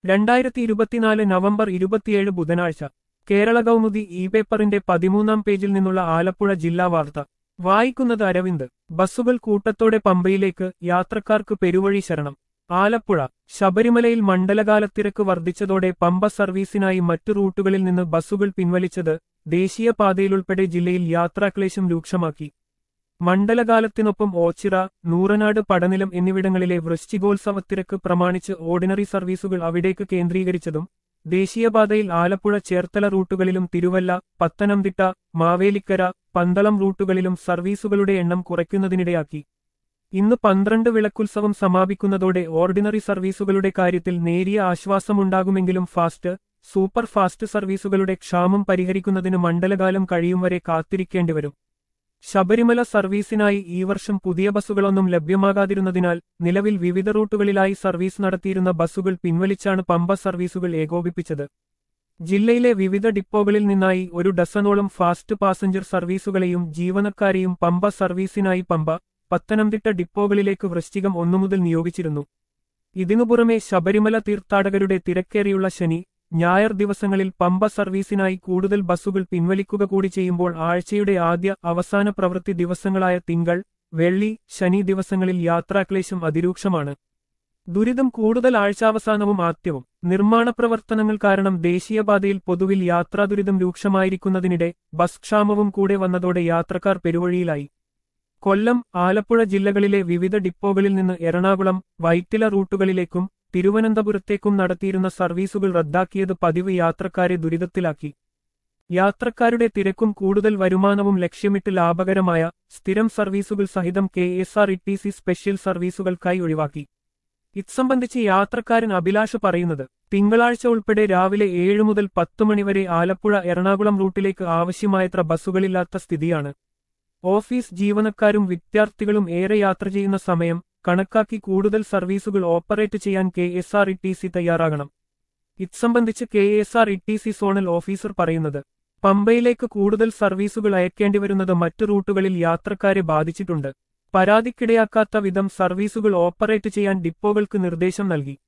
രണ്ടായിരത്തി ഇരുപത്തിനാല് നവംബർ ഇരുപത്തിയേഴ് ബുധനാഴ്ച കേരള കൗമുദി ഇ പേപ്പറിന്റെ പതിമൂന്നാം പേജിൽ നിന്നുള്ള ആലപ്പുഴ ജില്ലാ വാർത്ത വായിക്കുന്നത് അരവിന്ദ് ബസ്സുകൾ കൂട്ടത്തോടെ പമ്പയിലേക്ക് യാത്രക്കാർക്ക് പെരുവഴി ശരണം ആലപ്പുഴ ശബരിമലയിൽ മണ്ഡലകാലത്തിരക്ക് വർദ്ധിച്ചതോടെ പമ്പ സർവീസിനായി മറ്റു റൂട്ടുകളിൽ നിന്ന് ബസ്സുകൾ പിൻവലിച്ചത് ദേശീയപാതയിലുൾപ്പെടെ ജില്ലയിൽ യാത്രാക്ലേശം രൂക്ഷമാക്കി മണ്ഡലകാലത്തിനൊപ്പം ഓച്ചിറ നൂറനാട് പടനിലം എന്നിവിടങ്ങളിലെ വൃശ്ചികോത്സവത്തിരക്ക് പ്രമാണിച്ച് ഓർഡിനറി സർവീസുകൾ അവിടേക്ക് കേന്ദ്രീകരിച്ചതും ദേശീയപാതയിൽ ആലപ്പുഴ ചേർത്തല റൂട്ടുകളിലും തിരുവല്ല പത്തനംതിട്ട മാവേലിക്കര പന്തളം റൂട്ടുകളിലും സർവീസുകളുടെ എണ്ണം കുറയ്ക്കുന്നതിനിടയാക്കി ഇന്ന് പന്ത്രണ്ട് വിളക്കുത്സവം സമാപിക്കുന്നതോടെ ഓർഡിനറി സർവീസുകളുടെ കാര്യത്തിൽ നേരിയ ആശ്വാസമുണ്ടാകുമെങ്കിലും ഫാസ്റ്റ് സൂപ്പർ ഫാസ്റ്റ് സർവീസുകളുടെ ക്ഷാമം പരിഹരിക്കുന്നതിന് മണ്ഡലകാലം കഴിയും വരെ കാത്തിരിക്കേണ്ടിവരും ശബരിമല സർവീസിനായി ഈ വർഷം പുതിയ ബസ്സുകളൊന്നും ലഭ്യമാകാതിരുന്നതിനാൽ നിലവിൽ വിവിധ റൂട്ടുകളിലായി സർവീസ് നടത്തിയിരുന്ന ബസ്സുകൾ പിൻവലിച്ചാണ് പമ്പ സർവീസുകൾ ഏകോപിപ്പിച്ചത് ജില്ലയിലെ വിവിധ ഡിപ്പോകളിൽ നിന്നായി ഒരു ഡസനോളം ഫാസ്റ്റ് പാസഞ്ചർ സർവീസുകളെയും ജീവനക്കാരെയും പമ്പ സർവീസിനായി പമ്പ പത്തനംതിട്ട ഡിപ്പോകളിലേക്ക് വൃശ്ചികം ഒന്നു മുതൽ നിയോഗിച്ചിരുന്നു ഇതിനു പുറമെ ശബരിമല തീർത്ഥാടകരുടെ തിരക്കേറിയുള്ള ശനി ഞായർ ദിവസങ്ങളിൽ പമ്പ സർവീസിനായി കൂടുതൽ ബസ്സുകൾ പിൻവലിക്കുക കൂടി ചെയ്യുമ്പോൾ ആഴ്ചയുടെ ആദ്യ അവസാന പ്രവൃത്തി ദിവസങ്ങളായ തിങ്കൾ വെള്ളി ശനി ദിവസങ്ങളിൽ യാത്രാക്ലേശം അതിരൂക്ഷമാണ് ദുരിതം കൂടുതൽ ആഴ്ചാവസാനവും ആദ്യവും നിർമ്മാണ പ്രവർത്തനങ്ങൾ കാരണം ദേശീയപാതയിൽ പൊതുവിൽ യാത്രാദുരിതം രൂക്ഷമായിരിക്കുന്നതിനിടെ ബസ് ക്ഷാമവും കൂടെ വന്നതോടെ യാത്രക്കാർ പെരുവഴിയിലായി കൊല്ലം ആലപ്പുഴ ജില്ലകളിലെ വിവിധ ഡിപ്പോകളിൽ നിന്ന് എറണാകുളം വൈറ്റില റൂട്ടുകളിലേക്കും തിരുവനന്തപുരത്തേക്കും നടത്തിയിരുന്ന സർവീസുകൾ റദ്ദാക്കിയത് പതിവ് യാത്രക്കാരെ ദുരിതത്തിലാക്കി യാത്രക്കാരുടെ തിരക്കും കൂടുതൽ വരുമാനവും ലക്ഷ്യമിട്ട് ലാഭകരമായ സ്ഥിരം സർവീസുകൾ സഹിതം K S R T C സി സ്പെഷ്യൽ സർവീസുകൾക്കായി ഒഴിവാക്കി ഇത്സംബന്ധിച്ച് യാത്രക്കാരൻ അഭിലാഷ് പറയുന്നത് തിങ്കളാഴ്ച ഉൾപ്പെടെ രാവിലെ ഏഴു മുതൽ പത്തു മണിവരെ ആലപ്പുഴ എറണാകുളം റൂട്ടിലേക്ക് ആവശ്യമായത്ര ബസ്സുകളില്ലാത്ത സ്ഥിതിയാണ് ഓഫീസ് ജീവനക്കാരും വിദ്യാർത്ഥികളും ഏറെ യാത്ര ചെയ്യുന്ന സമയം കണക്കാക്കി കൂടുതൽ സർവീസുകൾ ഓപ്പറേറ്റ് ചെയ്യാൻ K S R T C C തയ്യാറാകണം ഇത്സംബന്ധിച്ച് K S R T C C zonal officer പറയുന്നത് പമ്പയിലേക്ക് കൂടുതൽ സർവീസുകൾ അയക്കേണ്ടിവരുന്നത് മറ്റു റൂട്ടുകളിൽ യാത്രക്കാരെ ബാധിച്ചിട്ടുണ്ട് പരാതിക്കിടയാക്കാത്ത വിധം സർവീസുകൾ ഓപ്പറേറ്റ് ചെയ്യാൻ ഡിപ്പോകൾക്ക് നിർദ്ദേശം നൽകി